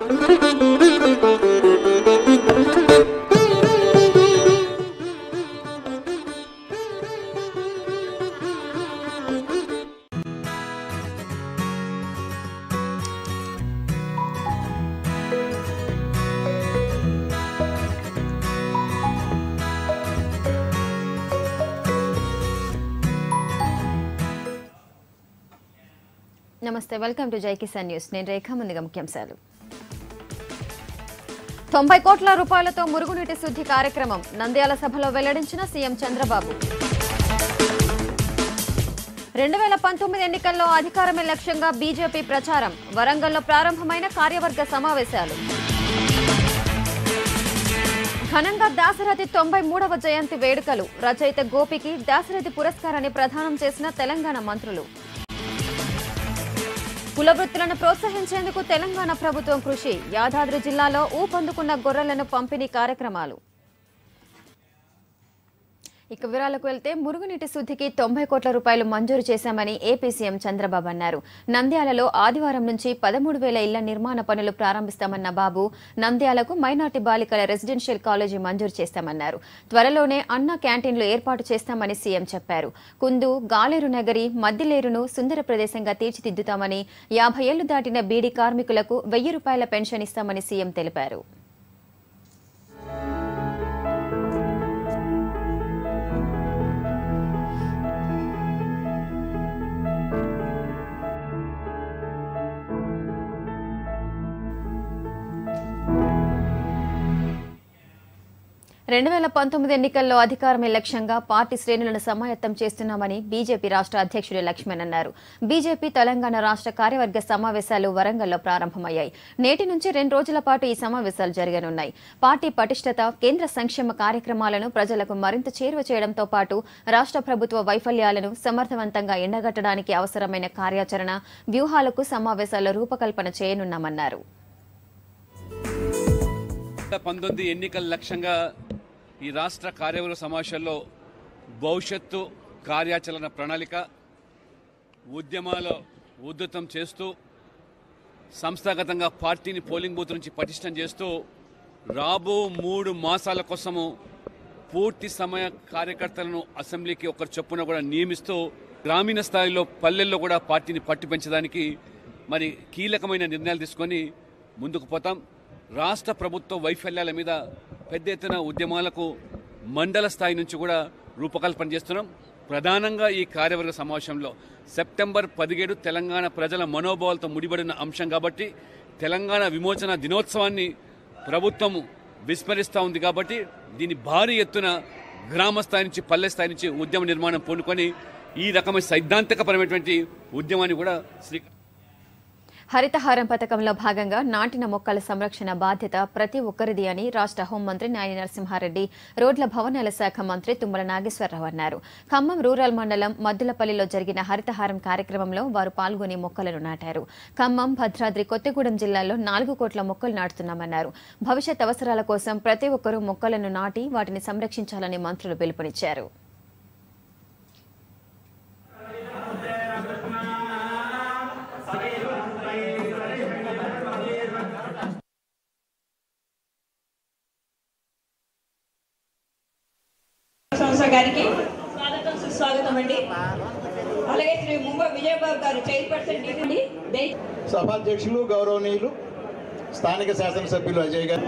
నమస్తే welcome to జై Kisan news నేను రేఖ ముందుగా ముఖ్యాంశాలు తొంభై కోట్ల రూపాయలతో మురుగునీటి శుద్ధి కార్యక్రమం నంద్యాల సభలో వెల్లడించిన సీఎం చంద్రబాబు రెండు వేల పంతొమ్మిది ఎన్నికల్లో అధికారమే లక్ష్యంగా బీజేపీ ప్రచారం వరంగల్లో ప్రారంభమైన కార్యవర్గ సమావేశాలు ఘనంగా దాశరథి తొంభై మూడవ జయంతి వేడుకలు రచయిత గోపికి దాశరథి పురస్కారాన్ని ప్రదానం చేసిన తెలంగాణ మంత్రులు కుల వృత్తులను ప్రోత్సహించేందుకు తెలంగాణ ప్రభుత్వం కృషి యాదాద్రి జిల్లాలో ఊపందుకున్న గొర్రెలను పంపిణీ కార్యక్రమాలు ఇక వివరాలకు వెళ్తే మురుగునీటి శుద్ధికి తొంభై కోట్ల రూపాయలు మంజూరు చేశామని ఏపీ సీఎం చంద్రబాబు అన్నారు నంద్యాలలో ఆదివారం నుంచి పదమూడు వేల ఇళ్ల నిర్మాణ పనులు ప్రారంభిస్తామన్న బాబు నంద్యాలకు మైనార్టీ బాలికల రెసిడెన్షియల్ కాలేజీ మంజూరు చేస్తామన్నారు త్వరలోనే అన్న క్యాంటీన్లు ఏర్పాటు చేస్తామని సీఎం చెప్పారు కుందు గాలేరు నగరి మద్దిలేరును సుందర ప్రదేశంగా తీర్చిదిద్దుతామని యాభై ఏళ్లు దాటిన బీడీ కార్మికులకు వెయ్యి రూపాయల పెన్షన్ ఇస్తామని సీఎం తెలిపారు రెండు వేల పంతొమ్మిది ఎన్నికల్లో అధికారమే లక్ష్యంగా పార్టీ శ్రేణులను సమాయత్తం చేస్తున్నామని బీజేపీ రాష్ట్ర అధ్యక్షుడు లక్ష్మణ్ అన్నారు బీజేపీ తెలంగాణ రాష్ట్ర కార్యవర్గ సమావేశాలు వరంగల్లో ప్రారంభమయ్యాయి నేటి నుంచి రెండు రోజుల పాటు ఈ సమావేశాలు జరగనున్నాయి పార్టీ పటిష్టత కేంద్ర సంక్షేమ కార్యక్రమాలను ప్రజలకు మరింత చేరువ చేయడంతో పాటు రాష్ట్ర ప్రభుత్వ వైఫల్యాలను సమర్థవంతంగా ఎండగట్టడానికి అవసరమైన కార్యాచరణ వ్యూహాలకు సమావేశాల్లో రూపకల్పన చేయనున్నామన్నారు పంతొమ్మిది ఎన్నికల లక్ష్యంగా ఈ రాష్ట్ర కార్యవర్గ సమావేశాల్లో భవిష్యత్తు కార్యాచరణ ప్రణాళిక ఉద్యమాలు ఉద్ధృతం చేస్తూ సంస్థాగతంగా పార్టీని పోలింగ్ బూత్ నుంచి పటిష్టం చేస్తూ రాబో మూడు మాసాల కోసము పూర్తి సమయ కార్యకర్తలను అసెంబ్లీకి ఒకరు చొప్పున కూడా నియమిస్తూ గ్రామీణ స్థాయిలో పల్లెల్లో కూడా పార్టీని పట్టు పెంచడానికి మరి కీలకమైన నిర్ణయాలు తీసుకొని ముందుకు పోతాం రాష్ట్ర ప్రభుత్వ వైఫల్యాల మీద పెద్ద ఎత్తున ఉద్యమాలకు మండల స్థాయి నుంచి కూడా రూపకల్పన చేస్తున్నాం ప్రధానంగా ఈ కార్యవర్గ సమావేశంలో సెప్టెంబర్ పదిహేడు తెలంగాణ ప్రజల మనోభావాలతో ముడిపడిన అంశం కాబట్టి తెలంగాణ విమోచన దినోత్సవాన్ని ప్రభుత్వం విస్మరిస్తూ ఉంది కాబట్టి దీని భారీ ఎత్తున గ్రామ స్థాయి నుంచి పల్లె స్థాయి నుంచి ఉద్యమ నిర్మాణం పూనుకొని ఈ రకమైన సైద్ధాంతికపరమైనటువంటి ఉద్యమాన్ని కూడా శ్రీ హరితహారం పథకంలో భాగంగా నాటిన మొక్కల సంరక్షణ బాధ్యత ప్రతి ఒక్కరిది అని రాష్ట్ర హోంమంత్రి నాయని నరసింహారెడ్డి రోడ్ల భవనాల శాఖ మంత్రి తుమ్మల నాగేశ్వరరావు అన్నారు ఖమ్మం రూరల్ మండలం మద్దులపల్లిలో జరిగిన హరితహారం కార్యక్రమంలో వారు పాల్గొని మొక్కలను నాటారు ఖమ్మం భద్రాద్రి కొత్తగూడెం జిల్లాల్లో నాలుగు కోట్ల మొక్కలు నాటుతున్నామన్నారు భవిష్యత్ అవసరాల కోసం ప్రతి ఒక్కరూ మొక్కలను నాటి వాటిని సంరక్షించాలని మంత్రులు పిలుపునిచ్చారు సంస్థ గారికి స్వాగతం సుస్వాగతం అండి అలాగే శ్రీ ముంబై విజయబాబు గారు చైర్పర్సన్ ఢిల్లీ దయ సభాధ్యక్షులు గౌరవనీయులు స్థానిక శాసనసభ్యులు అజయ్ గారు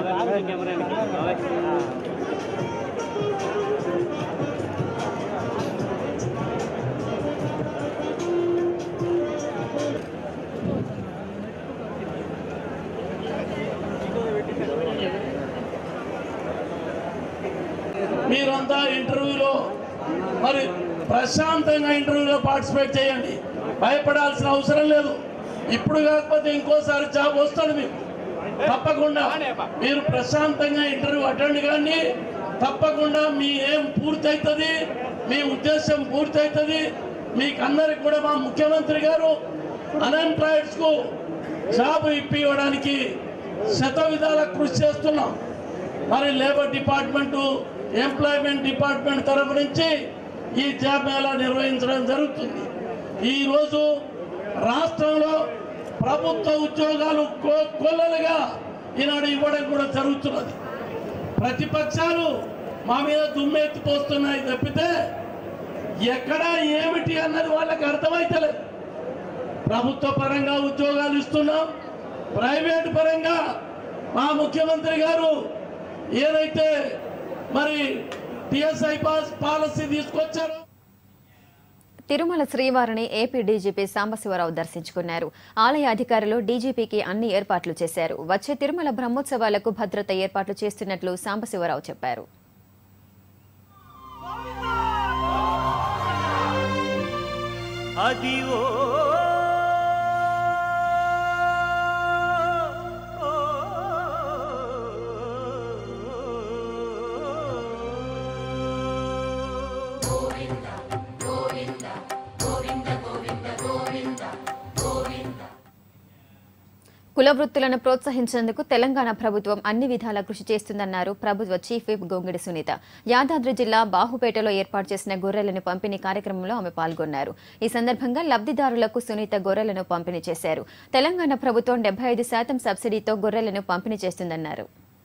మీరంతా ఇంటర్వ్యూలో మరి ప్రశాంతంగా ఇంటర్వ్యూలో పార్టిసిపేట్ చేయండి భయపడాల్సిన అవసరం లేదు ఇప్పుడు కాకపోతే ఇంకోసారి జాబ్ వస్తుంది మీకు తప్పకుండా మీరు ప్రశాంతంగా ఇంటర్వ్యూ అటెండ్ కానీ తప్పకుండా మీ ఏం పూర్తవుతుంది మీ ఉద్దేశం పూర్తవుతుంది మీకు అందరికి కూడా మా ముఖ్యమంత్రి గారు అన్ఎంప్లాయిడ్స్ కు జాబ్ ఇప్పివ్వడానికి శత విధాల కృషి చేస్తున్నాం మరి లేబర్ డిపార్ట్మెంటు ఎంప్లాయ్మెంట్ డిపార్ట్మెంట్ తరఫు నుంచి ఈ జాబ్ మేళా నిర్వహించడం జరుగుతుంది ఈరోజు రాష్ట్రంలో ప్రభుత్వ ఉద్యోగాలు కో- కొల్లలుగా ఈనాడు ఇవ్వడం కూడా జరుగుతున్నది ప్రతిపక్షాలు మా మీద దుమ్మెత్తి పోస్తున్నాయి తప్పితే ఎక్కడ ఏమిటి అన్నది వాళ్ళకి అర్థమైతలేదు ప్రభుత్వ పరంగా ఉద్యోగాలు ఇస్తున్నాం ప్రైవేట్ పరంగా మా ముఖ్యమంత్రి గారు ఏదైతే మరి టిఎస్ఐ పాస్ పాలసీ తీసుకొచ్చారో తిరుమల శ్రీవారిని ఏపీ డీజీపీ సాంబశివరావు దర్శించుకున్నారు ఆలయ అధికారులు డీజీపీకి అన్ని ఏర్పాట్లు చేశారు వచ్చే తిరుమల బ్రహ్మోత్సవాలకు భద్రత ఏర్పాట్లు చేస్తున్నట్లు సాంబశివరావు చెప్పారు అదివో కుల వృత్తులను ప్రోత్సహించేందుకు తెలంగాణ ప్రభుత్వం అన్ని విధాలా కృషి చేస్తుందన్నారు ప్రభుత్వ చీఫ్ విప్ గొంగిడి సునీత యాదాద్రి జిల్లా బాహుపేటలో ఏర్పాటు చేసిన గొర్రెలను పంపిణీ కార్యక్రమంలో ఆమె పాల్గొన్నారు ఈ సందర్భంగా లబ్ధిదారులకు సునీత గొర్రెలను పంపిణీ చేశారు తెలంగాణ ప్రభుత్వం డెబ్బై ఐదు శాతం సబ్సిడీతో గొర్రెలను పంపిణీ చేస్తుందన్నారు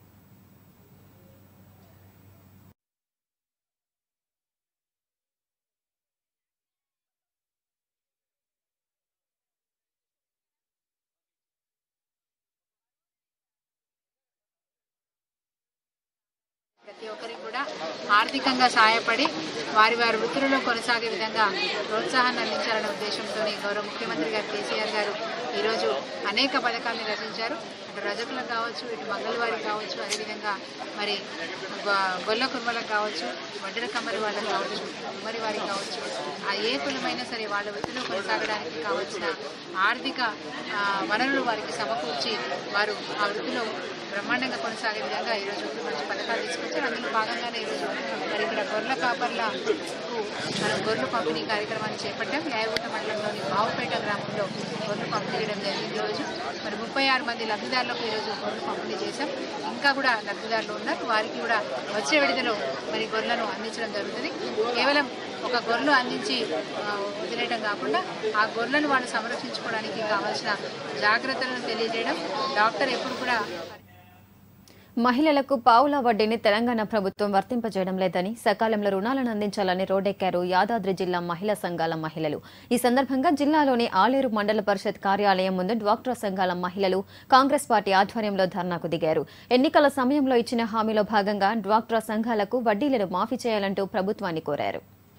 ప్రతి ఒక్కరికి కూడా ఆర్థికంగా సహాయపడి వారి వారి వృత్తులలో కొనసాగే విధంగా ప్రోత్సాహాన్ని అందించాలనే ఉద్దేశంతో గౌరవ ముఖ్యమంత్రి గారు కేసీఆర్ గారు ఈరోజు అనేక పథకాలను రచించారు అటు రజకులకు కావచ్చు ఇటు మంగళవారికి కావచ్చు అదేవిధంగా మరి గొ- గొల్ల కుర్మలకు కావచ్చు వడ్డర కమ్మరి వాళ్ళకి కావచ్చు కుమ్మరి వారికి కావచ్చు ఆ ఏ కులమైనా సరే వాళ్ళ వృత్తిలో కొనసాగడానికి కావాల్సిన ఆర్థిక ఆ, వనరులు వారికి సమకూర్చి వారు ఆ వృత్తిలో బ్రహ్మాండంగా కొనసాగే విధంగా ఈరోజు మంచి పథకాలు తీసుకొచ్చారు అందులో భాగంగానే ఈరోజు మరి ఇక్కడ గొర్రెల కాపర్లకు మనం గొర్రెలు పంపిణీ కార్యక్రమాన్ని చేపట్టాం యాయగుట్ట మండలంలోని బావుపేట గ్రామంలో గొర్రెలు పంపిణీ చేయడం జరిగింది ఈరోజు మరి ముప్పై ఆరు మంది లబ్ధిదారులకు ఈరోజు గొర్రెలు పంపిణీ చేశాం ఇంకా కూడా లబ్ధిదారులు ఉన్నారు వారికి కూడా వచ్చే విడతలో మరి గొర్రెలను అందించడం జరుగుతుంది కేవలం ఒక గొర్రెలు అందించి ఆ, వదిలేయడం కాకుండా ఆ గొర్రెలను వాళ్ళు సంరక్షించుకోవడానికి కావాల్సిన జాగ్రత్తలను తెలియజేయడం డాక్టర్ ఎప్పుడు కూడా మహిళలకు పావుల వడ్డీని తెలంగాణ ప్రభుత్వం వర్తింపజేయడం లేదని సకాలంలో రుణాలను అందించాలని రోడ్డెక్కారు యాదాద్రి జిల్లా మహిళా సంఘాల మహిళలు ఈ సందర్భంగా జిల్లాలోని ఆలేరు మండల పరిషత్ కార్యాలయం ముందు డ్వాక్రా సంఘాల మహిళలు కాంగ్రెస్ పార్టీ ఆధ్వర్యంలో ధర్నాకు దిగారు ఎన్నికల సమయంలో ఇచ్చిన హామీలో భాగంగా డ్వాక్రా సంఘాలకు వడ్డీలను మాఫీ చేయాలంటూ ప్రభుత్వాన్ని కోరారు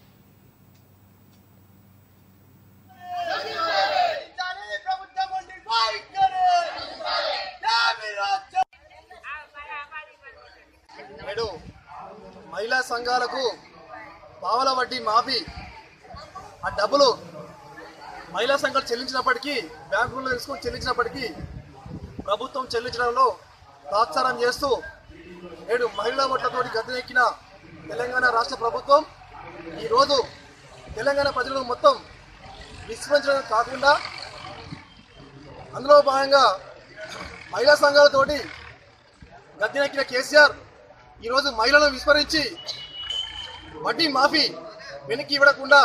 నేడు మహిళా సంఘాలకు పావల వడ్డీ మాఫీ ఆ డబ్బులు మహిళా సంఘాలు చెల్లించినప్పటికీ బ్యాంకుల్లో తీసుకొని చెల్లించినప్పటికీ ప్రభుత్వం చెల్లించడంలో తాత్సారం చేస్తూ నేడు మహిళా ఓట్లతోటి గద్దెనెక్కిన తెలంగాణ రాష్ట్ర ప్రభుత్వం ఈరోజు తెలంగాణ ప్రజలను మొత్తం విస్మరించడం కాకుండా అందులో భాగంగా మహిళా సంఘాలతోటి గద్దెనెక్కిన కేసీఆర్ ఈరోజు మహిళలను విస్మరించి వడ్డీ మాఫీ వెనక్కి ఇవ్వకుండా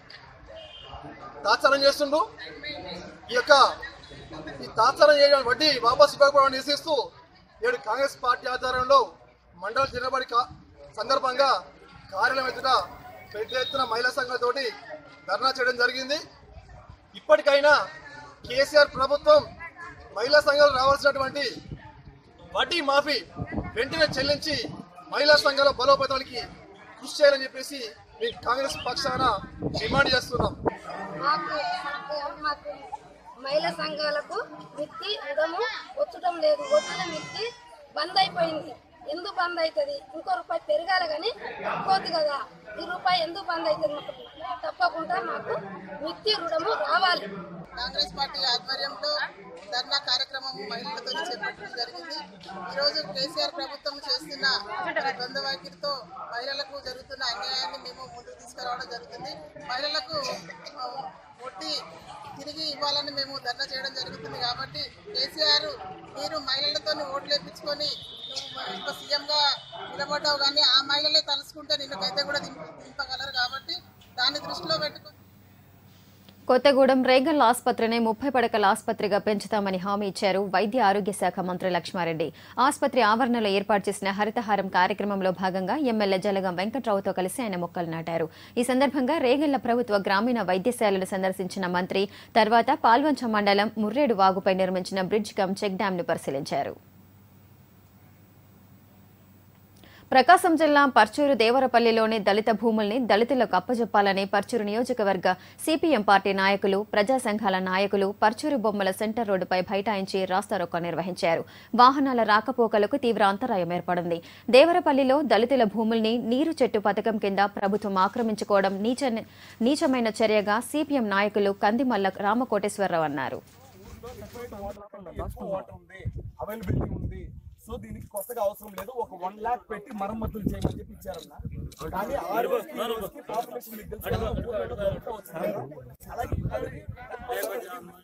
తాత్సారం చేస్తుండు ఈ యొక్క ఈ తాత్సారం చేయడం వడ్డీ వాపసు ఇవ్వకపోవడం నిరసిస్తూ నేడు కాంగ్రెస్ పార్టీ ఆధ్వర్యంలో మండల తిరబడి కా- సందర్భంగా కార్యాలయం ఎదుట పెద్ద ఎత్తున మహిళా సంఘాలతోటి ధర్నా చేయడం జరిగింది ఇప్పటికైనా కేసీఆర్ ప్రభుత్వం మహిళా సంఘాలు రావాల్సినటువంటి వడ్డీ మాఫీ వెంటనే చెల్లించి మహిళా సంఘాల బలోపేతానికి కృషి చేయాలని చెప్పేసి మేము కాంగ్రెస్ పక్షాన డిమాండ్ చేస్తున్నాం మాకు మాకు మహిళా సంఘాలకు మిత్తి రుణము వచ్చటం లేదు వచ్చిన మిత్తి బంద్ అయిపోయింది ఎందుకు బంద్ అవుతుంది ఇంకో రూపాయి పెరగాలి కానీ పోదు కదా ఈ రూపాయి ఎందుకు బంద్ అవుతుంది మాకు తప్పకుండా మాకు మిత్తి రుణము రావాలి కాంగ్రెస్ పార్టీ ఆధ్వర్యంలో ధర్నా కార్యక్రమం మహిళలతో చేపట్టడం జరిగింది ఈరోజు కేసీఆర్ ప్రభుత్వం చేస్తున్న మరి ద్వంద్వ వైఖరితో మహిళలకు జరుగుతున్న అన్యాయాన్ని మేము ముందుకు తీసుకురావడం జరుగుతుంది మహిళలకు ఆ, వడ్డీ తిరిగి ఇవ్వాలని మేము ధర్నా చేయడం జరుగుతుంది కాబట్టి కేసీఆర్ మీరు మహిళలతో ఓట్లు వేయించుకొని నువ్వు ఇంకో సీఎంగా నిలబడ్డావు కానీ ఆ మహిళలే తలుసుకుంటే నిన్ను గద్దె కూడా దింప దింపగలరు కాబట్టి దాన్ని దృష్టిలో పెట్టుకొని కొత్తగూడెం రేగల్ ఆసుపత్రిని ముప్పై పడకల ఆసుపత్రిగా పెంచుతామని హామీ ఇచ్చారు వైద్య ఆరోగ్య శాఖ మంత్రి లక్ష్మారెడ్డి ఆసుపత్రి ఆవరణలో ఏర్పాటు చేసిన హరితహారం కార్యక్రమంలో భాగంగా ఎమ్మెల్యే జలగం వెంకట్రావుతో కలిసి ఆయన మొక్కలు నాటారు ఈ సందర్భంగా రేగళ్ల ప్రభుత్వ గ్రామీణ వైద్యశాలను సందర్శించిన మంత్రి తర్వాత పాల్వంచ మండలం ముర్రేడు వాగుపై నిర్మించిన బ్రిడ్జ్ కమ్ చెక్ డ్యాంను పరిశీలించారు ప్రకాశం జిల్లా పర్చూరు దేవరపల్లిలోని దళిత భూముల్ని దళితులకు అప్పజెప్పాలని పర్చూరు నియోజకవర్గ సిపిఎం పార్టీ నాయకులు ప్రజా సంఘాల నాయకులు పర్చూరు బొమ్మల సెంటర్ రోడ్డుపై బైఠాయించి రాస్తారోకో నిర్వహించారు వాహనాల రాకపోకలకు తీవ్ర అంతరాయం ఏర్పడింది దేవరపల్లిలో దళితుల భూముల్ని నీరు చెట్టు పథకం కింద ప్రభుత్వం ఆక్రమించుకోవడం నీచ నీచమైన చర్యగా సిపిఎం నాయకులు కందిమల్ల రామకోటేశ్వరరావు అన్నారు అవైలబిలిటీ ఉంది సో దీనికి కొత్తగా అవసరం లేదు ఒక వన్ లాక్ పెట్టి మరమ్మతులు చేయమని చెప్పి ఇచ్చారన్న కానీ ఆ రోజుకి ఈ రోజుకి పాపులేషన్ మీకు తెలుసు కదా, ఊర్లో దొరకక వచ్చింది కదా. అలాగే అలాగే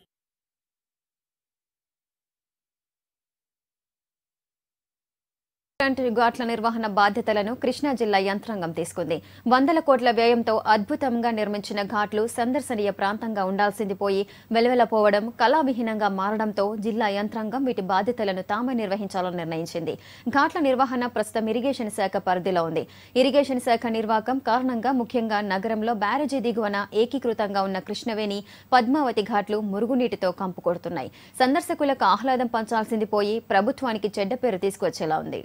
కరెంటు ఘాట్ల నిర్వహణ బాధ్యతలను కృష్ణా జిల్లా యంత్రాంగం తీసుకుంది వందల కోట్ల వ్యయంతో అద్భుతంగా నిర్మించిన ఘాట్లు సందర్శనీయ ప్రాంతంగా ఉండాల్సింది పోయి వెలవెలపోవడం కళావిహీనంగా మారడంతో జిల్లా యంత్రాంగం వీటి బాధ్యతలను తామే నిర్వహించాలని నిర్ణయించింది ఘాట్ల నిర్వహణ ప్రస్తుతం ఇరిగేషన్ శాఖ పరిధిలో ఉంది ఇరిగేషన్ శాఖ నిర్వాహకం కారణంగా ముఖ్యంగా నగరంలో బ్యారేజీ దిగువన ఏకీకృతంగా ఉన్న కృష్ణవేణి పద్మావతి ఘాట్లు మురుగునీటితో కంపు కొడుతున్నాయి సందర్శకులకు ఆహ్లాదం పంచాల్సింది పోయి ప్రభుత్వానికి చెడ్డ పేరు తీసుకొచ్చేలా ఉంది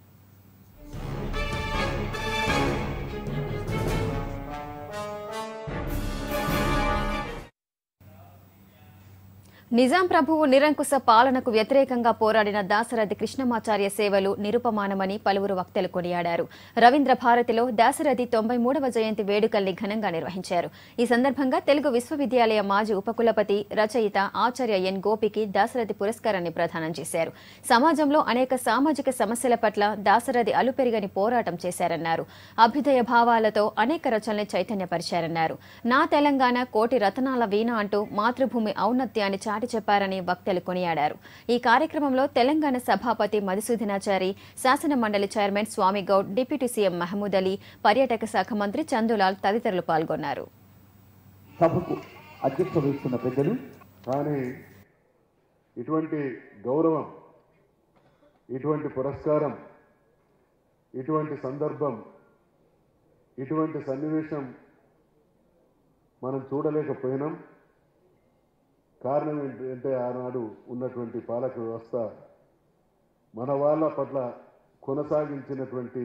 నిజాం ప్రభువు నిరంకుశ పాలనకు వ్యతిరేకంగా పోరాడిన దాశరథి కృష్ణమాచార్య సేవలు నిరుపమానమని పలువురు వక్తలు కొనియాడారు రవీంద్ర భారతిలో దాశరథి తొంభై మూడవ జయంతి వేడుకల్ని ఘనంగా నిర్వహించారు ఈ సందర్భంగా తెలుగు విశ్వవిద్యాలయ మాజీ ఉపకులపతి రచయిత ఆచార్య ఎన్ గోపికి దాశరథి పురస్కారాన్ని ప్రదానం చేశారు సమాజంలో అనేక సామాజిక సమస్యల పట్ల దాశరథి అలుపెరిగని పోరాటం చేశారన్నారు అభ్యుదయ భావాలతో అనేక రచనల్ని చైతన్యపరిచారన్నారు నా తెలంగాణ కోటి రతనాల వీణ అంటూ మాతృభూమి ఔన్నత్యాన్ని చాటి చెప్పారని వక్తలు కొనియాడారు ఈ కార్యక్రమంలో తెలంగాణ సభాపతి మధుసూదనాచారి శాసన మండలి chairman Swamy Goud deputy CM Mahmood Ali పర్యాటక శాఖ మంత్రి చందులాల్ తదితరులు పాల్గొన్నారు సభకు అధ్యక్ష వహిస్తున్న పెద్దలు కానీ ఇటువంటి గౌరవం ఇటువంటి పురస్కారం ఇటువంటి సందర్భం ఇటువంటి సన్నివేశం మనం చూడలేకపోయినాం కారణం ఏంటంటే ఆనాడు ఉన్నటువంటి పాలక వ్యవస్థ మన వాళ్ళ పట్ల కొనసాగించినటువంటి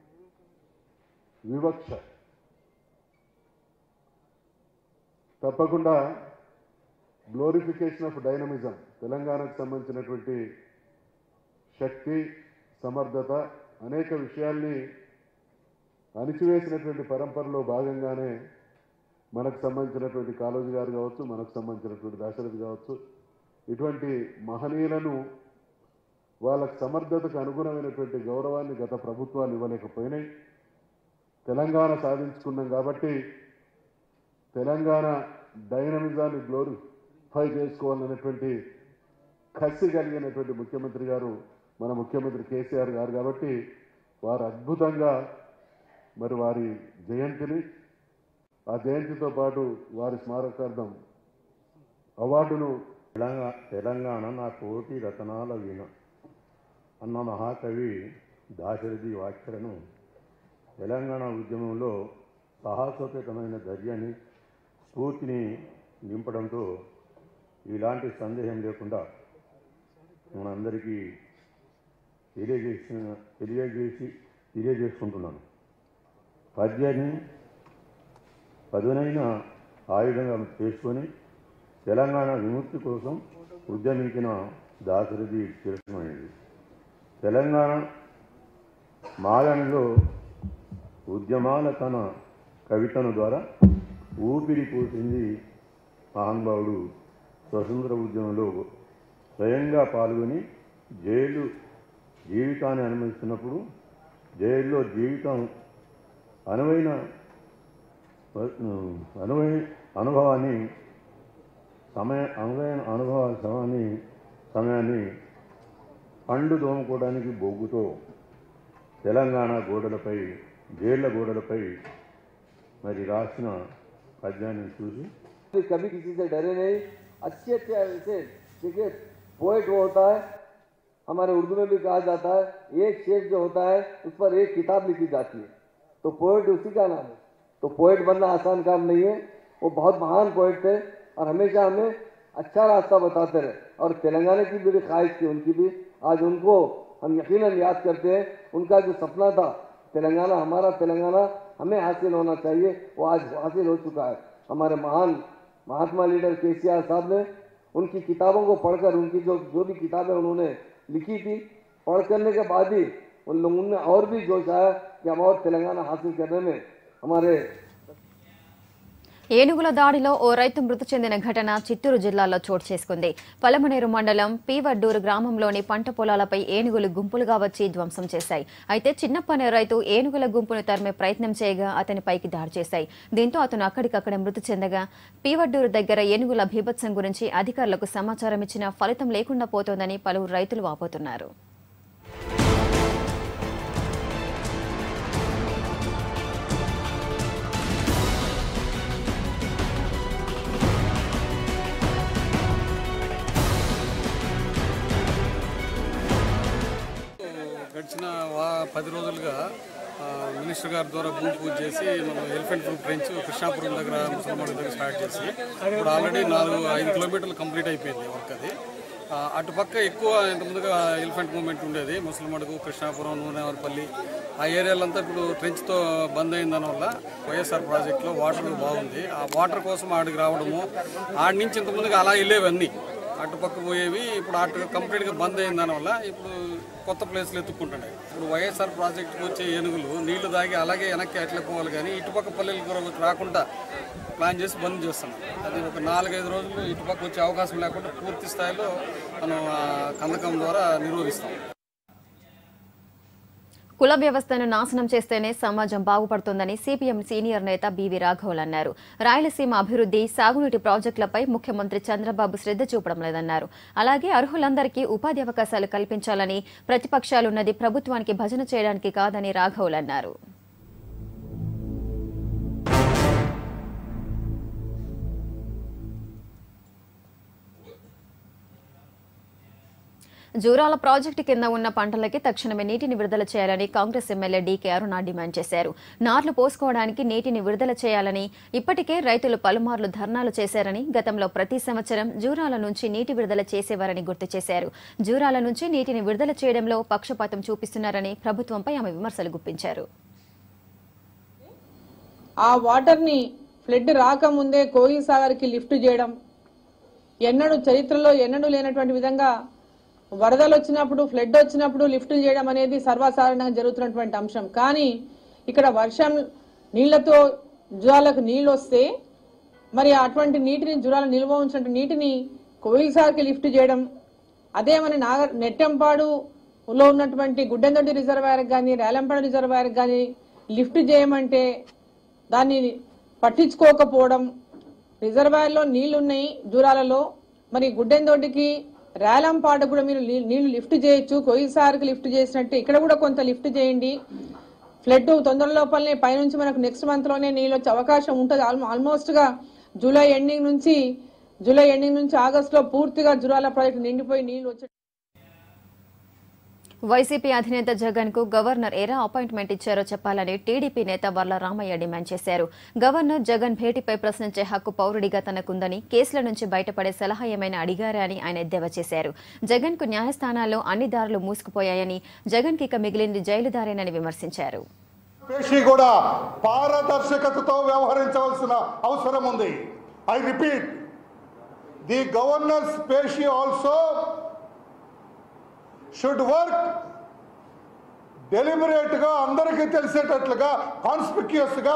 వివక్ష తప్పకుండా గ్లోరిఫికేషన్ ఆఫ్ డైనమిజం తెలంగాణకు సంబంధించినటువంటి శక్తి సమర్థత అనేక విషయాల్ని అణిచివేసినటువంటి పరంపరలో భాగంగానే మనకు సంబంధించినటువంటి కాళోజీ గారు కావచ్చు మనకు సంబంధించినటువంటి దాశరథి కావచ్చు ఇటువంటి మహనీయులను వాళ్ళకు సమర్థతకు అనుగుణమైనటువంటి గౌరవాన్ని గత ప్రభుత్వాలు ఇవ్వలేకపోయినాయి తెలంగాణ సాధించుకున్నాం కాబట్టి తెలంగాణ డైనమిజాన్ని గ్లోరిఫై చేసుకోవాలనేటువంటి కసి కలిగినటువంటి ముఖ్యమంత్రి గారు మన ముఖ్యమంత్రి కేసీఆర్ గారు కాబట్టి వారు అద్భుతంగా మరి వారి జయంతిని ఆ జయంతితో పాటు వారి స్మారకార్థం అవార్డును తెలంగాణ తెలంగాణ నా కోటి రతనాల వీణ అన్న మహాకవి దాశరథి వ్యాఖ్యలను తెలంగాణ ఉద్యమంలో సాహసోపేతమైన ధైర్యాన్ని స్ఫూర్తిని నింపడంతో ఇలాంటి సందేహం లేకుండా మనందరికీ తెలియజేసిన తెలియజేసి తెలియజేసుకుంటున్నాను పద్యాన్ని పదునైన ఆయుధంగా చేసుకొని తెలంగాణ విముక్తి కోసం ఉద్యమించిన దాశరథి చిరసమైనది తెలంగాణ మాలనిలో ఉద్యమాల తన కవితను ద్వారా ఊపిరి పోసింది మహానుభావుడు స్వతంత్ర ఉద్యమంలో స్వయంగా పాల్గొని జైలు జీవితాన్ని అనుభవిస్తున్నప్పుడు జైల్లో జీవితం అనువైన అనువై అనుభవాన్ని సమయ అనువైన అనుభవ సమయాన్ని సమయాన్ని పండు దోముకోవడానికి బొగ్గుతో తెలంగాణ గోడలపై జైళ్ల గోడలపై మరి రాసిన పద్యాన్ని చూసి कभी किसी से डरे नहीं अच्छे अच्छे ऐसे देखिए पोएट वो होता है हमारे उर्दू में भी कहा जाता है एक शेर जो होता है उस पर एक किताब लिखी जाती है तो पोएट उसी का नाम है तो पोएट बनना आसान काम नहीं है वो बहुत महान पोएट थे और हमेशा हमें अच्छा रास्ता बताते रहे और तेलंगाना की भी ख्वाहिश थी उनकी भी आज उनको हम यकीनन याद करते हैं उनका जो सपना था तेलंगाना हमारा तेलंगाना हमें हासिल होना चाहिए वो आज हासिल हो चुका है हमारे महान महात्मा लीडर के साहब ने उनकी किताबों को पढ़कर उनकी जो जो भी किताबें उन्होंने लिखी थी पढ़ करने के बाद ही उन लोगों में और भी जोश आया कि हम और तेलंगाना हासिल करने में हमारे ఏనుగుల దాడిలో ఓ రైతు మృతి చెందిన ఘటన చిత్తూరు జిల్లాలో చోటు చేసుకుంది పలమనేరు మండలం పీవడ్డూరు గ్రామంలోని పంట పొలాలపై ఏనుగులు గుంపులుగా వచ్చి ధ్వంసం చేశాయి అయితే చిన్నప్పనే రైతు ఏనుగుల గుంపును తరిమే ప్రయత్నం చేయగా అతనిపైకి దాడి చేశాయి దీంతో అతను అక్కడికక్కడే మృతి చెందగా పీవడ్డూరు దగ్గర ఏనుగుల భీభత్సం గురించి అధికారులకు సమాచారం ఇచ్చినా ఫలితం లేకుండా పోతోందని పలువురు రైతులు వాపోతున్నారు గడిచిన వా- పది రోజులుగా ఆ, మినిస్టర్ గారి ద్వారా భూమి పూజ చేసి మనం ఎలిఫెంట్ ప్రూఫ్ ట్రెంచ్ కృష్ణాపురం దగ్గర ముసల్మాన్ దగ్గర స్టార్ట్ చేసి ఇప్పుడు ఆల్రెడీ నాలుగు ఐదు కిలోమీటర్లు కంప్లీట్ అయిపోయింది వర్క్ అది ఆ, అటుపక్క ఎక్కువ ఇంతకుముందుగా ఎలిఫెంట్ మూవ్మెంట్ ఉండేది ముసల్మడుగు కృష్ణాపురం నూనెవరపల్లి ఆ ఏరియాలంతా ఇప్పుడు ట్రెంచ్తో బంద్ అయిన దానివల్ల వైఎస్ఆర్ ప్రాజెక్టులో వాటర్ బాగుంది ఆ వాటర్ కోసం ఆడికి రావడము ఆడి నుంచి ఇంతకుముందుగా అలా వెళ్ళేవన్నీ అటుపక్క పోయేవి ఇప్పుడు అటు కంప్లీట్గా బంద్ అయిన దానివల్ల ఇప్పుడు కొత్త ప్లేస్లు ఎత్తుక్కుంటున్నాయి ఇప్పుడు వైఎస్ఆర్ ప్రాజెక్టుకి వచ్చే ఏనుగులు నీళ్లు తాగి అలాగే వెనక్కి అట్లే పోవాలి కానీ ఇటుపక్క పల్లెలకు రాకుండా ప్లాన్ చేసి బంద్ చేస్తున్నాం అది ఒక నాలుగైదు రోజులు ఇటుపక్క వచ్చే అవకాశం లేకుండా పూర్తి స్థాయిలో మనం ఆ కందకం ద్వారా నిరోధిస్తాం కుల వ్యవస్థను నాశనం చేస్తేనే సమాజం బాగుపడుతుందని సిపిఎం సీనియర్ నేత బీవీ రాఘవులు అన్నారు రాయలసీమ అభివృద్ధి సాగునీటి ప్రాజెక్టులపై ముఖ్యమంత్రి చంద్రబాబు శ్రద్ధ చూపడం లేదన్నారు అలాగే అర్హులందరికీ ఉపాధి అవకాశాలు కల్పించాలని ప్రతిపక్షాలున్నది ప్రభుత్వానికి భజన చేయడానికి కాదని రాఘవులు అన్నారు జూరాల ప్రాజెక్టు కింద ఉన్న పంటలకి తక్షణమే నీటిని విడుదల చేయాలని కాంగ్రెస్ ఎమ్మెల్యే డీకే అరుణ డిమాండ్ చేశారు నార్లు పోసుకోవడానికి నీటిని విడుదల చేయాలని ఇప్పటికే రైతులు పలుమార్లు ధర్నాలు చేశారని గతంలో ప్రతి సంవత్సరం జూరాల నుంచి నీటి విడుదల చేసేవారని గుర్తు చేశారు జూరాల నుంచి నీటిని విడుదల చేయడంలో పక్షపాతం చూపిస్తున్నారని ప్రభుత్వంపై ఆమె విమర్శలు గుప్పించారు ఆ వాటర్ని ఫ్లడ్ రాకముందే కోయి సాగర్కి లిఫ్ట్ చేయడం ఎన్నడూ చరిత్రలో ఎన్నడూ లేనటువంటి విధంగా వరదలు వచ్చినప్పుడు ఫ్లడ్ వచ్చినప్పుడు లిఫ్ట్ చేయడం అనేది సర్వసాధారణంగా జరుగుతున్నటువంటి అంశం కానీ ఇక్కడ వర్షం నీళ్లతో జురాలకు నీళ్ళు వస్తే మరి అటువంటి నీటిని జురాల నిల్వ ఉంచినట్టు నీటిని కోయిల్ సార్కి లిఫ్ట్ చేయడం అదే మన నాగ నెట్టంపాడులో ఉన్నటువంటి గుడ్డెందొడ్డి రిజర్వాయర్ కానీ రేలంపాడు రిజర్వాయర్ కానీ లిఫ్ట్ చేయమంటే దాన్ని పట్టించుకోకపోవడం రిజర్వాయర్లో నీళ్లు ఉన్నాయి జూరాలలో మరి గుడ్డెందొడ్డికి రేలంపాట కూడా మీరు నీ- నీళ్లు లిఫ్ట్ చేయొచ్చు కొయ్యిసారికి లిఫ్ట్ చేసినట్టు ఇక్కడ కూడా కొంత లిఫ్ట్ చేయండి ఫ్లడ్ తొందర లోపలనే పైనుంచి మనకు నెక్స్ట్ మంత్ లోనే నీళ్ళు వచ్చే అవకాశం ఉంటుంది ఆల్మోస్ట్ గా జూలై ఎండింగ్ నుంచి జూలై ఎండింగ్ నుంచి ఆగస్ట్ లో పూర్తిగా జురాల ప్రాజెక్టు నిండిపోయి నీళ్లు వచ్చే వైసీపీ అధినేత జగన్ కు గవర్నర్ ఎరా అపాయింట్మెంట్ ఇచ్చారో చెప్పాలని టీడీపీ నేత వర్ల రామయ్య డిమాండ్ చేశారు గవర్నర్ జగన్ భేటీపై ప్రశ్నించే హక్కు పౌరుడిగా తనకుందని కేసుల నుంచి బయటపడే సలహా ఏమైనా అడిగారా అని ఆయన ఎద్దేవా చేశారు జగన్ కు న్యాయస్థానాల్లో అన్ని దారులు మూసుకుపోయాయని జగన్ కి ఇక మిగిలింది జైలుదారేనని విమర్శించారు పేషి కూడా పారదర్శకతతో వ్యవహరించవలసిన అవసరం ఉంది ఐ రిపీట్ ది గవర్నర్స్ పేషి ఆల్సో షుడ్ వర్క్ డెలిబరేట్గా అందరికీ తెలిసేటట్లుగా కాన్స్పిక్యూస్గా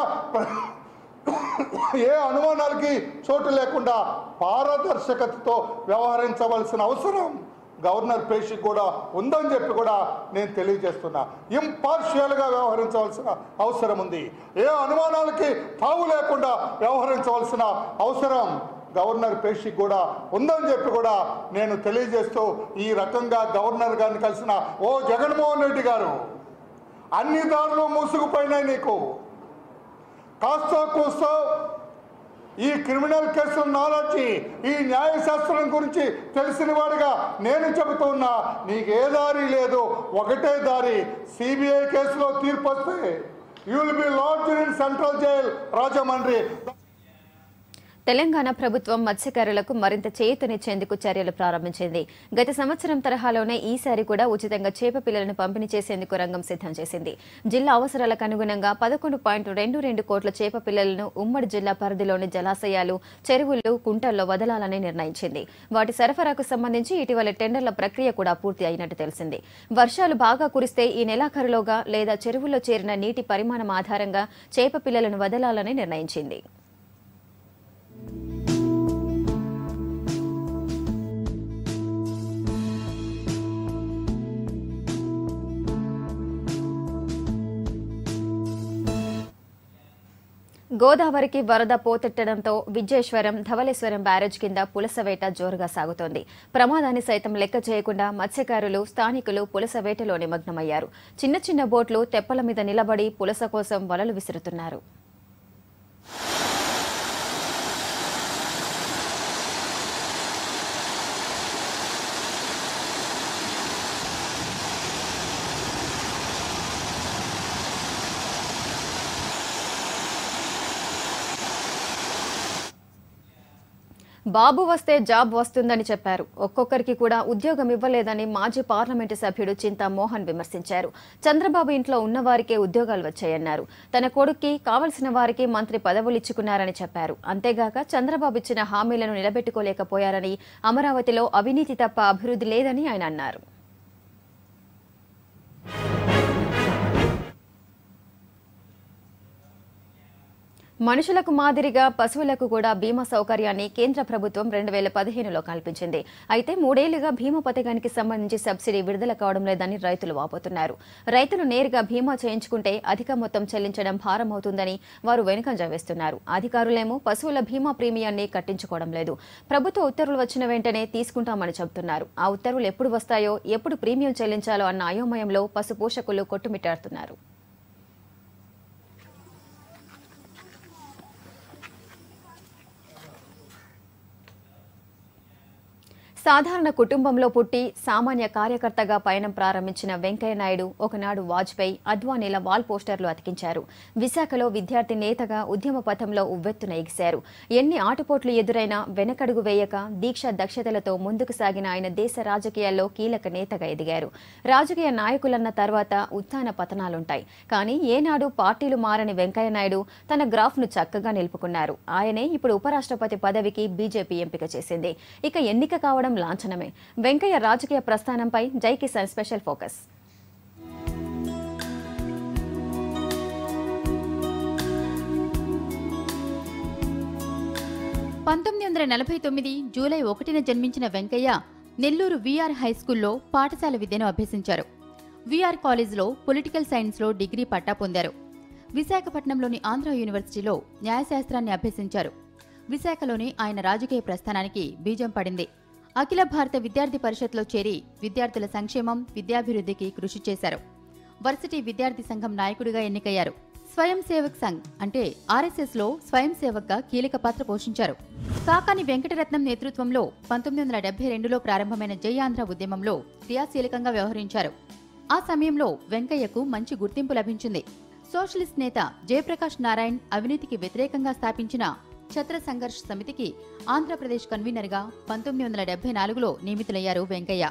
ఏ అనుమానాలకి చోటు లేకుండా పారదర్శకతతో వ్యవహరించవలసిన అవసరం గవర్నర్ పేషి కూడా ఉందని చెప్పి కూడా నేను తెలియజేస్తున్నా ఇంపార్షియల్గా వ్యవహరించవలసిన అవసరం ఉంది ఏ అనుమానాలకి తావు లేకుండా వ్యవహరించవలసిన అవసరం గవర్నర్ పేషి కూడా ఉందని చెప్పి కూడా నేను తెలియజేస్తూ ఈ రకంగా గవర్నర్ గారిని కలిసిన ఓ జగన్మోహన్ రెడ్డి గారు అన్ని దారులు మూసుకుపోయినాయి నీకు కాస్తో కూస్తో ప్రజల సమస్యల్ని పరిష్కరించే దిశగా అడుగులు వేస్తున్నావు కానీ ప్రజల సమస్యల్ని పరిష్కరించే దిశగా అడుగులు వేస్తున్నావా లేదా అన్నది ఈ క్రిమినల్ కేసుల నాలెడ్జి ఈ న్యాయశాస్త్రం గురించి తెలిసిన వాడిగా నేను చెబుతున్నా నీకు ఏ దారి లేదు ఒకటే దారి సిబిఐ కేసులో తీర్పు వస్తే you will be lodge in central jail Rajahmundry Telangana ప్రభుత్వం మత్స్యకారులకు మరింత చేయూతనిచ్చేందుకు చర్యలు ప్రారంభించింది గత సంవత్సరం తరహాలోనే ఈసారి కూడా ఉచితంగా చేప పిల్లలను పంపిణీ చేసేందుకు రంగం సిద్ధం చేసింది జిల్లా అవసరాలకు అనుగుణంగా పదకొండు పాయింట్ రెండు రెండు కోట్ల చేప పిల్లలను ఉమ్మడి జిల్లా పరిధిలోని జలాశయాలు చెరువులు కుంటల్లో వదలాలని నిర్ణయించింది వాటి సరఫరాకు సంబంధించి ఇటీవల టెండర్ల ప్రక్రియ కూడా పూర్తి అయినట్టు తెలిసింది వర్షాలు బాగా కురిస్తే ఈ నెలాఖరులోగా లేదా చెరువుల్లో చేరిన నీటి పరిమాణం ఆధారంగా చేప పిల్లలను వదలాలని నిర్ణయించింది గోదావరికి వరద పోతెట్టడంతో విజయేశ్వరం ధవళేశ్వరం బ్యారేజ్ కింద పులసవేట జోరుగా సాగుతోంది ప్రమాదాన్ని సైతం లెక్క చేయకుండా మత్స్యకారులు స్థానికులు పులసవేటలో నిమగ్నమయ్యారు చిన్న చిన్న బోట్లు తెప్పల మీద నిలబడి పులస కోసం వలలు విసురుతున్నారు బాబు వస్తే జాబ్ వస్తుందని చెప్పారు ఒక్కొక్కరికి కూడా ఉద్యోగం ఇవ్వలేదని మాజీ పార్లమెంటు సభ్యుడు చింతా మోహన్ విమర్శించారు చంద్రబాబు ఇంట్లో ఉన్నవారికే ఉద్యోగాలు వచ్చాయన్నారు తన కొడుక్కి కావలసిన వారికి మంత్రి పదవులు ఇచ్చుకున్నారని చెప్పారు అంతేగాక చంద్రబాబు ఇచ్చిన హామీలను నిలబెట్టుకోలేకపోయారని అమరావతిలో అవినీతి తప్ప అభివృద్ధి లేదని ఆయన అన్నారు మనుషులకు మాదిరిగా పశువులకు కూడా బీమా సౌకర్యాన్ని కేంద్ర ప్రభుత్వం రెండు వేల పదిహేనులో కల్పించింది అయితే మూడేళ్లుగా బీమా పథకానికి సంబంధించి సబ్సిడీ విడుదల కావడం లేదని రైతులు వాపోతున్నారు రైతులు నేరుగా బీమా చేయించుకుంటే అధిక మొత్తం చెల్లించడం భారం అవుతుందని వారు వెనుకంజ వేస్తున్నారు అధికారులేమో పశువుల బీమా ప్రీమియాన్ని కట్టించుకోవడం లేదు ప్రభుత్వ ఉత్తర్వులు వచ్చిన వెంటనే తీసుకుంటామని చెబుతున్నారు ఆ ఉత్తర్వులు ఎప్పుడు వస్తాయో ఎప్పుడు ప్రీమియం చెల్లించాలో అన్న అయోమయంలో పశు పోషకులు కొట్టుమిట్టాడుతున్నారు సాధారణ కుటుంబంలో పుట్టి సామాన్య కార్యకర్తగా పయనం ప్రారంభించిన వెంకయ్య నాయుడు ఒకనాడు వాజ్పేయి అద్వానీల వాల్ పోస్టర్లు అతికించారు విశాఖలో విద్యార్థి నేతగా ఉద్యమ పథంలో ఉవ్వెత్తున ఎగిశారు ఎన్ని ఆటుపోట్లు ఎదురైనా వెనకడుగు వేయక దీక్ష దక్షతలతో ముందుకు సాగిన ఆయన దేశ రాజకీయాల్లో కీలక నేతగా ఎదిగారు రాజకీయ నాయకులన్న తర్వాత ఉత్థాన పతనాలుంటాయి కానీ ఏనాడు పార్టీలు మారని వెంకయ్య నాయుడు తన గ్రాఫ్ను చక్కగా నిలుపుకున్నారు ఆయనే ఇప్పుడు ఉపరాష్ట్రపతి పదవికి బీజేపీ ఎంపిక చేసింది ఇక ఎన్నిక కావడం లాంఛనమే వెంకయ్య రాజకీయ ప్రస్థానంపై జై కిసాన్ స్పెషల్ ఫోకస్ పంతొమ్మిది వందల నలభై తొమ్మిది జూలై ఒకటిన జన్మించిన వెంకయ్య నెల్లూరు వీఆర్ హైస్కూల్లో పాఠశాల విద్యను అభ్యసించారు వీఆర్ కాలేజ్లో పొలిటికల్ సైన్స్లో డిగ్రీ పట్టా పొందారు విశాఖపట్నంలోని ఆంధ్ర యూనివర్సిటీలో న్యాయశాస్త్రాన్ని అభ్యసించారు విశాఖలోని ఆయన రాజకీయ ప్రస్థానానికి బీజం పడింది అఖిల భారత విద్యార్థి పరిషత్లో చేరి విద్యార్థుల సంక్షేమం విద్యాభివృద్ధికి కృషి చేశారు వర్సిటీ విద్యార్థి సంఘం నాయకుడిగా ఎన్నికయ్యారు స్వయం సేవక్ సంఘ్ అంటే ఆర్ఎస్ఎస్ లో స్వయం సేవక్గా కీలక పాత్ర పోషించారు కాకాని వెంకటరత్నం నేతృత్వంలో పంతొమ్మిది వందల డెబ్బై రెండులో ప్రారంభమైన జై ఆంధ్ర ఉద్యమంలో క్రియాశీలకంగా వ్యవహరించారు ఆ సమయంలో వెంకయ్యకు మంచి గుర్తింపు లభించింది సోషలిస్ట్ నేత జయప్రకాష్ నారాయణ్ అవినీతికి వ్యతిరేకంగా స్థాపించిన ఛత్ర సంఘర్ష్ సమితికి ఆంధ్రప్రదేశ్ కన్వీనర్గా పంతొమ్మిది వందల డెబ్బై నాలుగులో నియమితులయ్యారు వెంకయ్య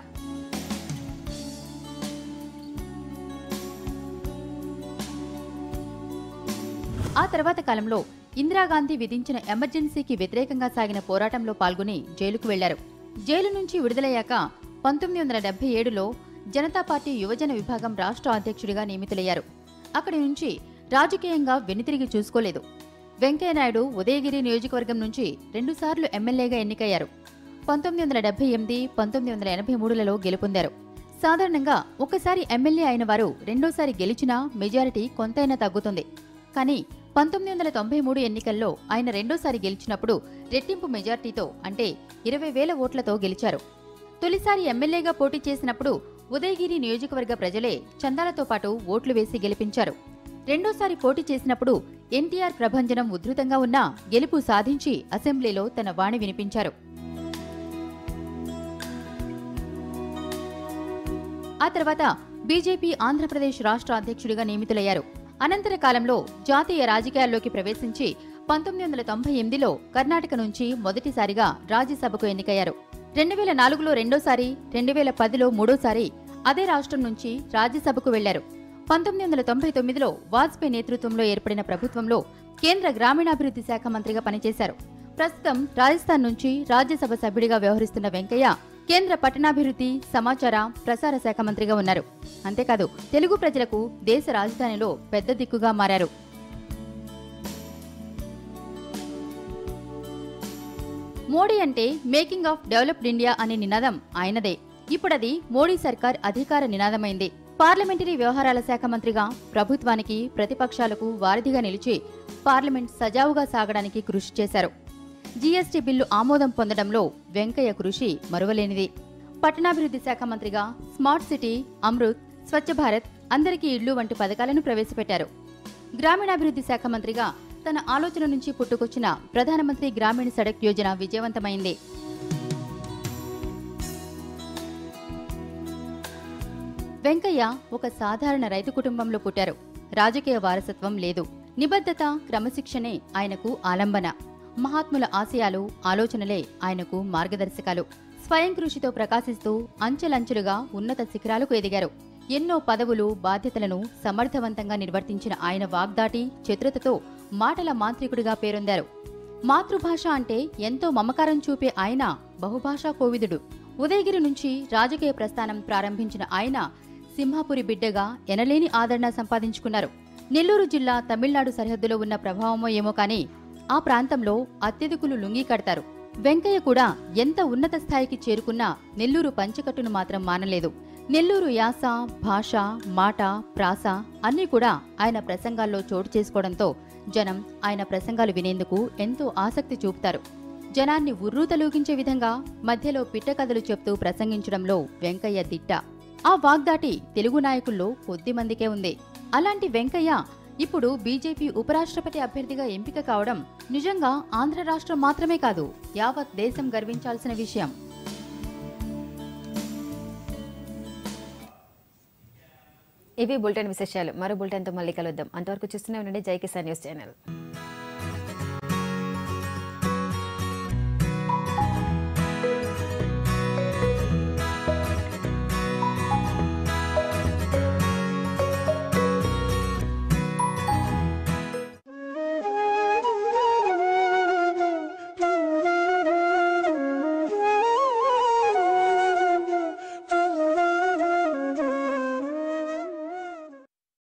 ఆ తర్వాత కాలంలో ఇందిరాగాంధీ విధించిన ఎమర్జెన్సీకి వ్యతిరేకంగా సాగిన పోరాటంలో పాల్గొని జైలుకు వెళ్లారు జైలు నుంచి విడుదలయ్యాక పంతొమ్మిది వందల డెబ్బై ఏడులో జనతా పార్టీ యువజన విభాగం రాష్ట్ర అధ్యక్షుడిగా నియమితులయ్యారు అక్కడి నుంచి రాజకీయంగా వెనుతిరిగి చూసుకోలేదు వెంకయ్యనాయుడు ఉదయగిరి నియోజకవర్గం నుంచి రెండుసార్లు ఎమ్మెల్యేగా ఎన్నికయ్యారు పంతొమ్మిది వందల డెబ్బై ఎనిమిది పంతొమ్మిది వందల ఎనభై మూడులలో గెలుపొందారు సాధారణంగా ఒకసారి ఎమ్మెల్యే అయిన వారు రెండోసారి గెలిచినా మెజారిటీ కొంతైనా తగ్గుతుంది కానీ పంతొమ్మిది వందల తొంభై మూడు ఎన్నికల్లో ఆయన రెండోసారి గెలిచినప్పుడు రెట్టింపు మెజార్టీతో అంటే ఇరవై వేల ఓట్లతో గెలిచారు తొలిసారి ఎమ్మెల్యేగా పోటీ చేసినప్పుడు ఉదయగిరి నియోజకవర్గ ప్రజలే చందాలతో పాటు ఓట్లు వేసి గెలిపించారు రెండోసారి పోటీ చేసినప్పుడు ఎన్టీఆర్ ప్రభంజనం ఉధృతంగా ఉన్నా గెలుపు సాధించి అసెంబ్లీలో తన వాణి వినిపించారు ఆ తర్వాత బీజేపీ ఆంధ్రప్రదేశ్ రాష్ట్ర అధ్యక్షుడిగా నియమితులయ్యారు అనంతర కాలంలో జాతీయ రాజకీయాల్లోకి ప్రవేశించి పంతొమ్మిది వందల తొంభై ఎనిమిదిలో కర్ణాటక నుంచి మొదటిసారిగా రాజ్యసభకు ఎన్నికయ్యారు రెండు వేల నాలుగులో రెండోసారి రెండు వేల పదిలో మూడోసారి అదే రాష్ట్రం నుంచి రాజ్యసభకు వెళ్లారు పంతొమ్మిది వందల తొంభై తొమ్మిదిలో వాజ్పేయి నేతృత్వంలో ఏర్పడిన ప్రభుత్వంలో కేంద్ర గ్రామీణాభివృద్ధి శాఖ మంత్రిగా పనిచేశారు ప్రస్తుతం రాజస్థాన్ నుంచి రాజ్యసభ సభ్యుడిగా వ్యవహరిస్తున్న వెంకయ్య కేంద్ర పట్టణాభివృద్ధి సమాచార ప్రసార శాఖ మంత్రిగా ఉన్నారు అంతేకాదు తెలుగు ప్రజలకు దేశ రాజధానిలో పెద్ద దిక్కుగా మారారు మోడీ అంటే మేకింగ్ ఆఫ్ డెవలప్డ్ ఇండియా అనే నినాదం ఆయనదే ఇప్పుడది మోడీ సర్కార్ అధికార నినాదమైంది పార్లమెంటరీ వ్యవహారాల శాఖ మంత్రిగా ప్రభుత్వానికి ప్రతిపక్షాలకు వారధిగా నిలిచి పార్లమెంట్ సజావుగా సాగడానికి కృషి చేశారు జీఎస్టీ బిల్లు ఆమోదం పొందడంలో వెంకయ్య కృషి మరువలేనిది పట్టణాభివృద్ధి శాఖ మంత్రిగా స్మార్ట్ సిటీ అమృత్ స్వచ్ఛ భారత్ అందరికీ ఇళ్లు వంటి పథకాలను ప్రవేశపెట్టారు గ్రామీణాభివృద్ధి శాఖ మంత్రిగా తన ఆలోచన నుంచి పుట్టుకొచ్చిన ప్రధానమంత్రి గ్రామీణ సడక్ యోజన విజయవంతమైంది వెంకయ్య ఒక సాధారణ రైతు కుటుంబంలో పుట్టారు రాజకీయ వారసత్వం లేదు నిబద్ధత క్రమశిక్షణే ఆయనకు ఆలంబన మహాత్ముల ఆశయాలు ఆలోచనలే ఆయనకు మార్గదర్శకాలు స్వయం కృషితో ప్రకాశిస్తూ అంచెలంచెలుగా ఉన్నత శిఖరాలకు ఎదిగారు ఎన్నో పదవులు బాధ్యతలను సమర్థవంతంగా నిర్వర్తించిన ఆయన వాగ్దాటి చతురతతో మాటల మాంత్రికుడిగా పేరొందారు మాతృభాష అంటే ఎంతో మమకారం చూపే ఆయన బహుభాషా కోవిదుడు ఉదయగిరి నుంచి రాజకీయ ప్రస్థానం ప్రారంభించిన ఆయన సింహాపురి బిడ్డగా ఎనలేని ఆదరణ సంపాదించుకున్నారు నెల్లూరు జిల్లా తమిళనాడు సరిహద్దులో ఉన్న ప్రభావమో ఏమో కానీ ఆ ప్రాంతంలో అత్యధికులు లుంగి కడతారు వెంకయ్య కూడా ఎంత ఉన్నత స్థాయికి చేరుకున్నా నెల్లూరు పంచకట్టును మాత్రం మానలేదు నెల్లూరు యాస భాష మాట ప్రాస అన్నీ కూడా ఆయన ప్రసంగాల్లో చోటు చేసుకోవడంతో జనం ఆయన ప్రసంగాలు వినేందుకు ఎంతో ఆసక్తి చూపుతారు జనాన్ని ఉర్రూతలూగించే విధంగా మధ్యలో పిట్టకథలు చెప్తూ ప్రసంగించడంలో వెంకయ్య దిట్ట ఆ వాగ్దాటి తెలుగు నాయకుల్లో కొద్ది మందికే ఉంది అలాంటి వెంకయ్య ఇప్పుడు బీజేపీ ఉపరాష్ట్రపతి అభ్యర్థిగా ఎంపిక కావడం నిజంగా ఆంధ్ర రాష్ట్రం మాత్రమే కాదు యావత్ దేశం గర్వించాల్సిన విషయం ఇవి బులెటిన్ విశేషాలు మరో బులెటిన్తో మళ్ళీ కలుద్దాం అంతవరకు చూస్తూనే ఉండండి జై కిసాన్ న్యూస్ ఛానల్